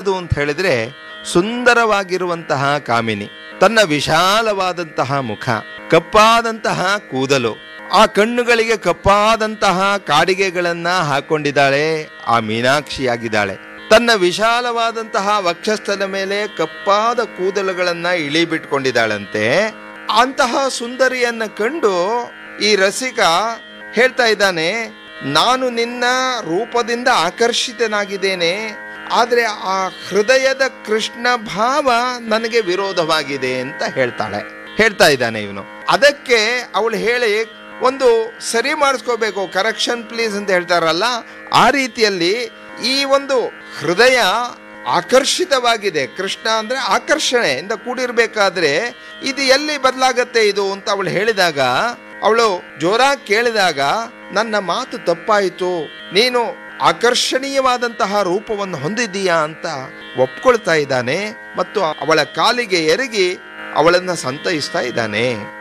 ಎಂಥದ್ದು ಅಂತ ಹೇಳಿದ್ರೆ ಸುಂದರವಾಗಿರುವಂತಹ ಕಾಮಿನಿ ತನ್ನ ವಿಶಾಲವಾದಂತಹ ಮುಖ ಕಪ್ಪಾದಂತಹ ಕೂದಲು ಆ ಕಣ್ಣುಗಳಿಗೆ ಕಪ್ಪಾದಂತಹ ಕಾಡಿಗೆಗಳನ್ನ ಹಾಕೊಂಡಿದ್ದಾಳೆ ಆ ಮೀನಾಕ್ಷಿಯಾಗಿದ್ದಾಳೆ ತನ್ನ ವಿಶಾಲವಾದಂತಹ ವಕ್ಷಸ್ಥಲ ಮೇಲೆ ಕಪ್ಪಾದ ಕೂದಲುಗಳನ್ನ ಇಳಿ ಬಿಟ್ಕೊಂಡಿದ್ದಾಳಂತೆ ಅಂತಹ ಸುಂದರಿಯನ್ನ ಕಂಡು ಈ ರಸಿಕ ಹೇಳ್ತಾ ಇದ್ದಾನೆ ನಾನು ನಿನ್ನ ರೂಪದಿಂದ ಆಕರ್ಷಿತನಾಗಿದ್ದೇನೆ ಆದ್ರೆ ಆ ಹೃದಯದ ಕೃಷ್ಣ ಭಾವ ನನಗೆ ವಿರೋಧವಾಗಿದೆ ಅಂತ ಹೇಳ್ತಾಳೆ ಹೇಳ್ತಾ ಇದ್ದಾನೆ ಇವನು ಅದಕ್ಕೆ ಅವಳು ಹೇಳಿ ಒಂದು ಸರಿ ಮಾಡಿಸ್ಕೋಬೇಕು ಕರೆಕ್ಷನ್ ಪ್ಲೀಸ್ ಅಂತ ಹೇಳ್ತಾರಲ್ಲ ಆ ರೀತಿಯಲ್ಲಿ ಈ ಒಂದು ಹೃದಯ ಆಕರ್ಷಿತವಾಗಿದೆ ಕೃಷ್ಣ ಅಂದ್ರೆ ಆಕರ್ಷಣೆಯಿಂದ ಕೂಡಿರ್ಬೇಕಾದ್ರೆ ಇದು ಎಲ್ಲಿ ಬದಲಾಗತ್ತೆ ಇದು ಅಂತ ಅವಳು ಹೇಳಿದಾಗ ಅವಳು ಜೋರಾಗಿ ಕೇಳಿದಾಗ ನನ್ನ ಮಾತು ತಪ್ಪಾಯಿತು ನೀನು ಆಕರ್ಷಣೀಯವಾದಂತಹ ರೂಪವನ್ನು ಹೊಂದಿದ್ದೀಯಾ ಅಂತ ಒಪ್ಕೊಳ್ತಾ ಇದ್ದಾನೆ ಮತ್ತು ಅವಳ ಕಾಲಿಗೆ ಎರಗಿ ಅವಳನ್ನ ಸಂತೈಸ್ತಾ ಇದ್ದಾನೆ